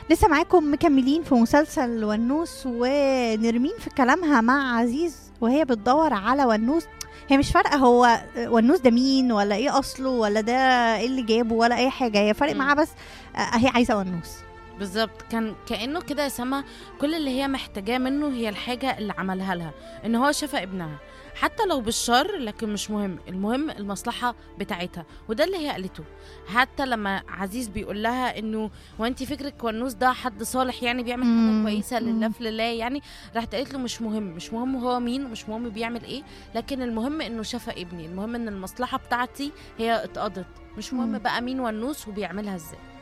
لسه معاكم مكملين في مسلسل ونوس ونرمين في كلامها مع عزيز وهي بتدور على ونوس هي مش فارقه هو ونوس ده مين ولا ايه اصله ولا ده ايه اللي جابه ولا اي حاجه هي فارق مم. معاها بس آه، هي عايزه ونوس بالظبط كان كانه كده يا سما كل اللي هي محتاجاه منه هي الحاجه اللي عملها لها ان هو شفى ابنها حتى لو بالشر لكن مش مهم المهم المصلحه بتاعتها وده اللي هي قالته حتى لما عزيز بيقول لها انه وانت فكرك ونوس ده حد صالح يعني بيعمل حاجه مم. كويسه لله مم. في لله يعني راحت قالت له مش مهم مش مهم هو مين ومش مهم بيعمل ايه لكن المهم انه شفى ابني المهم ان المصلحه بتاعتي هي اتقضت مش مهم مم. بقى مين ونوس وبيعملها ازاي